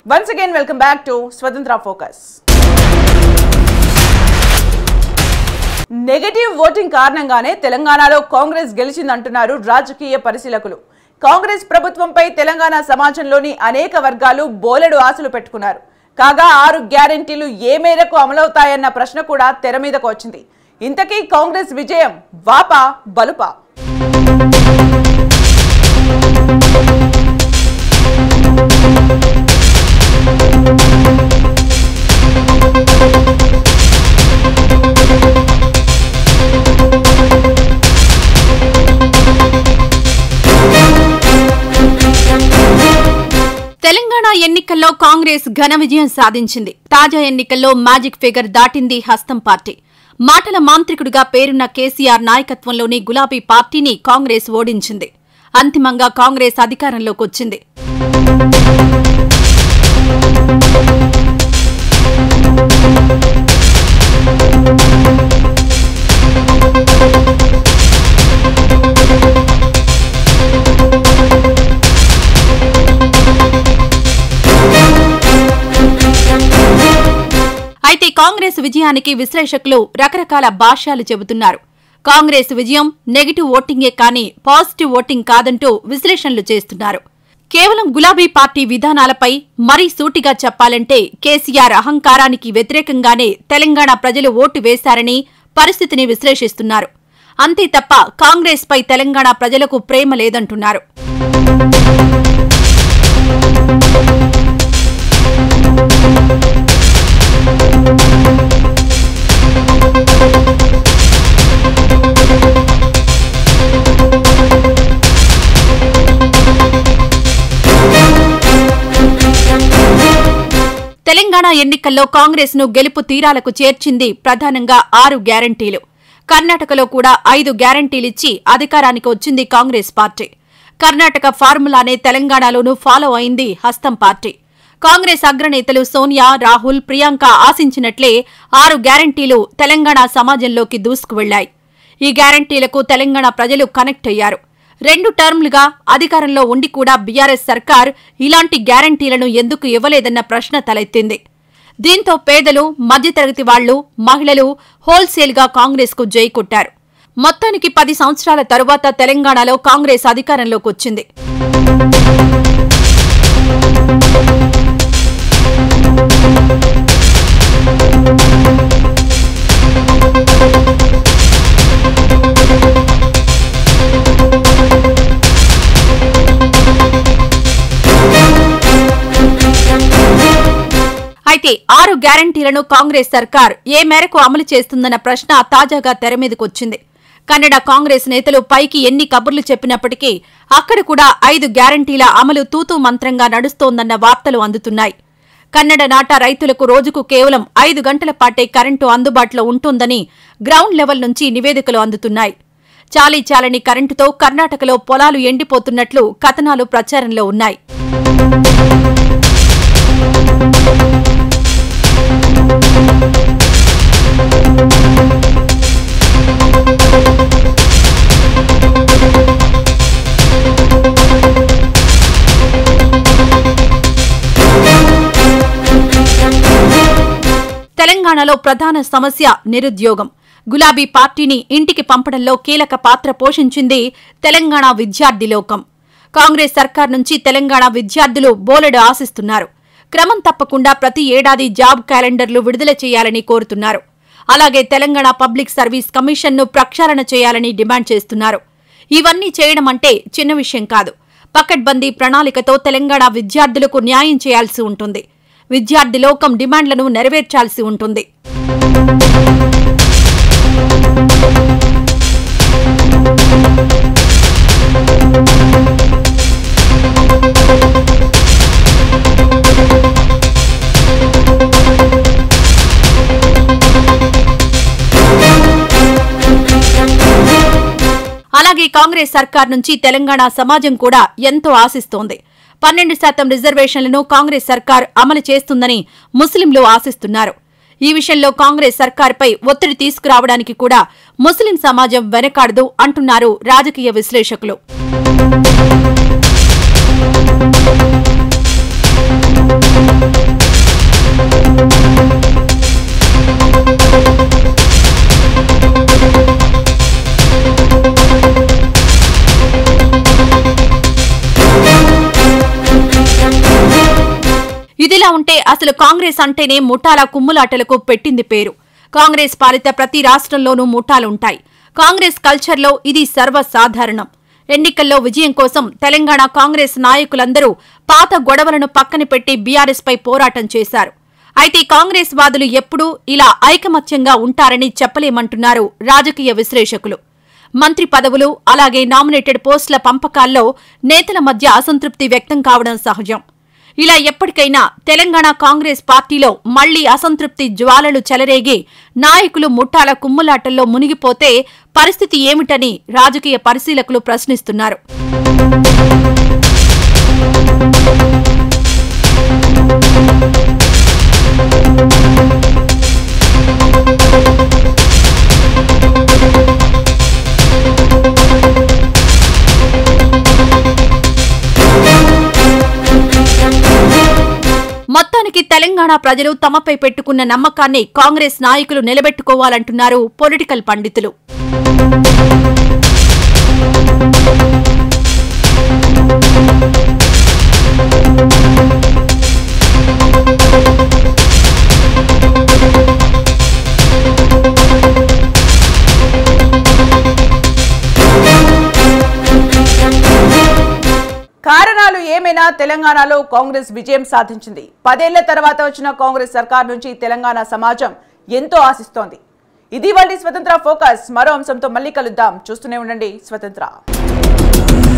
once again welcome back to Swatantra focus negative voting కారణంగానే తెలంగాణలో కాంగ్రెస్ గెలిచిందంటున్నారు రాజకీయ పరిశీలకులు కాంగ్రెస్ ప్రభుత్వంపై తెలంగాణ సమాజంలోని అనేక వర్గాలు బోలెడు ఆశలు పెట్టుకున్నారు కాగా ఆరు గ్యారెంటీలు ఏ మేరకు అమలవుతాయన్న ప్రశ్న కూడా తెర మీదకు వచ్చింది ఇంతకీ కాంగ్రెస్ విజయం వాపా బలుపా తెలంగాణ ఎన్నికల్లో కాంగ్రెస్ ఘన విజయం సాధించింది తాజా ఎన్నికల్లో మ్యాజిక్ ఫిగర్ దాటింది హస్తం పార్టీ మాటల మాంత్రికుడిగా పేరున్న కేసీఆర్ నాయకత్వంలోని గులాబీ పార్టీని కాంగ్రెస్ ఓడించింది అంతిమంగా కాంగ్రెస్ అధికారంలోకి వచ్చింది అయితే కాంగ్రెస్ విజయానికి విశ్లేషకులు రకరకాల భాష్యాలు చెబుతున్నారు కాంగ్రెస్ విజయం నెగిటివ్ ఓటింగే కానీ పాజిటివ్ ఓటింగ్ కాదంటూ విశ్లేషణలు చేస్తున్నారు కేవలం గులాబీ పార్టీ విధానాలపై మరీ సూటిగా చెప్పాలంటే కేసీఆర్ అహంకారానికి వ్యతిరేకంగానే తెలంగాణ ప్రజలు ఓటు వేశారని పరిస్థితిని విశ్లేషిస్తున్నారు అంతే తప్ప కాంగ్రెస్ పై తెలంగాణ ప్రజలకు ప్రేమ లేదంటున్నారు తెలంగాణ ఎన్నికల్లో కాంగ్రెస్ ను గెలుపు తీరాలకు చేర్చింది ప్రధానంగా ఆరు గ్యారంటీలు కర్ణాటకలో కూడా ఐదు గ్యారంటీలిచ్చి అధికారానికి వచ్చింది కాంగ్రెస్ పార్టీ కర్ణాటక ఫార్ములానే తెలంగాణలోనూ ఫాలో అయింది హస్తం పార్టీ కాంగ్రెస్ అగ్రనేతలు సోనియా రాహుల్ ప్రియాంక ఆశించినట్లే ఆరు గ్యారంటీలు తెలంగాణ సమాజంలోకి దూసుకువెళ్లాయి ఈ గ్యారంటీలకు తెలంగాణ ప్రజలు కనెక్ట్ అయ్యారు రెండు టర్మ్లుగా అధికారంలో ఉండి కూడా బీఆర్ఎస్ సర్కార్ ఇలాంటి గ్యారంటీలను ఎందుకు ఇవ్వలేదన్న ప్రశ్న తలెత్తింది దీంతో పేదలు మధ్యతరగతి వాళ్లు మహిళలు హోల్సేల్గా కాంగ్రెస్కు జై కొట్టారు మొత్తానికి పది సంవత్సరాల తరువాత తెలంగాణలో కాంగ్రెస్ అధికారంలోకి వచ్చింది అయితే ఆరు గ్యారంటీలను కాంగ్రెస్ సర్కార్ ఏ మేరకు అమలు చేస్తుందన్న ప్రశ్న తాజాగా తెరమీదకొచ్చింది కన్నడ కాంగ్రెస్ నేతలు పైకి ఎన్ని కబుర్లు చెప్పినప్పటికీ అక్కడ కూడా ఐదు గ్యారంటీల అమలు తూతూ మంత్రంగా నడుస్తోందన్న వార్తలు అందుతున్నాయి కన్నడ నాట రైతులకు రోజుకు కేవలం ఐదు గంటల పాటే కరెంటు అందుబాటులో ఉంటుందని గ్రౌండ్ లెవెల్ నుంచి నివేదికలు అందుతున్నాయి చాలీ చాలని కరెంటుతో కర్ణాటకలో పొలాలు ఎండిపోతున్నట్లు కథనాలు ప్రచారంలో ఉన్నాయి తెలంగాణలో ప్రధాన సమస్య నిరుద్యోగం గులాబీ పార్టీని ఇంటికి పంపడంలో కీలక పాత్ర పోషించింది తెలంగాణ విద్యార్థి లోకం కాంగ్రెస్ సర్కార్ నుంచి తెలంగాణ విద్యార్థులు బోలెడు ఆశిస్తున్నారు క్రమం తప్పకుండా ప్రతి ఏడాది జాబ్ క్యాలెండర్లు విడుదల చేయాలని కోరుతున్నారు అలాగే తెలంగాణ పబ్లిక్ సర్వీస్ కమిషన్ను ప్రక్షాళన చేయాలని డిమాండ్ చేస్తున్నారు ఇవన్నీ చేయడం అంటే చిన్న విషయం కాదు పకడ్బందీ ప్రణాళికతో తెలంగాణ విద్యార్థులకు న్యాయం చేయాల్సి ఉంటుంది విద్యార్థి లోకం డిమాండ్లను నెరవేర్చాల్సి ఉంటుంది అలాగే కాంగ్రెస్ సర్కార్ నుంచి తెలంగాణ సమాజం కూడా ఎంతో ఆశిస్తోంది పన్నెండు శాతం రిజర్వేషన్లను కాంగ్రెస్ సర్కార్ అమలు చేస్తుందని ముస్లింలు ఆశిస్తున్నారు ఈ విషయంలో కాంగ్రెస్ సర్కార్పై ఒత్తిడి తీసుకురావడానికి కూడా ముస్లిం సమాజం వెనకాడదు అంటున్నారు రాజకీయ విశ్లేషకులు ఎందుకంటే అసలు కాంగ్రెస్ అంటేనే ముఠాల కుమ్ములాటలకు పెట్టింది పేరు కాంగ్రెస్ పాలిత ప్రతి రాష్ట్రంలోనూ ముఠాలుంటాయి కాంగ్రెస్ కల్చర్లో ఇది సర్వసాధారణం ఎన్నికల్లో విజయం కోసం తెలంగాణ కాంగ్రెస్ నాయకులందరూ పాత గొడవలను పక్కన పెట్టి బీఆర్ఎస్ పై పోరాటం చేశారు అయితే కాంగ్రెస్ వాదులు ఎప్పుడూ ఇలా ఐకమత్యంగా ఉంటారని చెప్పలేమంటున్నారు రాజకీయ విశ్లేషకులు మంత్రి పదవులు అలాగే నామినేటెడ్ పోస్టుల పంపకాల్లో నేతల మధ్య అసంతృప్తి వ్యక్తం కావడం సహజం ఇలా ఎప్పటికైనా తెలంగాణ కాంగ్రెస్ పార్టీలో మళ్లీ అసంతృప్తి జ్వాలలు చెలరేగి నాయకులు ముఠాల కుమ్ములాటల్లో మునిగిపోతే పరిస్థితి ఏమిటని రాజకీయ పరిశీలకులు ప్రశ్నిస్తున్నారు మొత్తానికి తెలంగాణ ప్రజలు తమపై పెట్టుకున్న నమ్మకాన్ని కాంగ్రెస్ నాయకులు నిలబెట్టుకోవాలంటున్నారు పొలిటికల్ పండితులు కారణాలు ఏమైనా తెలంగాణలో కాంగ్రెస్ విజయం సాధించింది పదేళ్ల తర్వాత వచ్చిన కాంగ్రెస్ సర్కార్ నుంచి తెలంగాణ సమాజం ఎంతో ఆశిస్తోంది ఇది వాళ్ళ స్వతంత్ర ఫోకస్ మరో అంశంతో మళ్ళీ కలుద్దాం చూస్తూనే ఉండండి స్వతంత్ర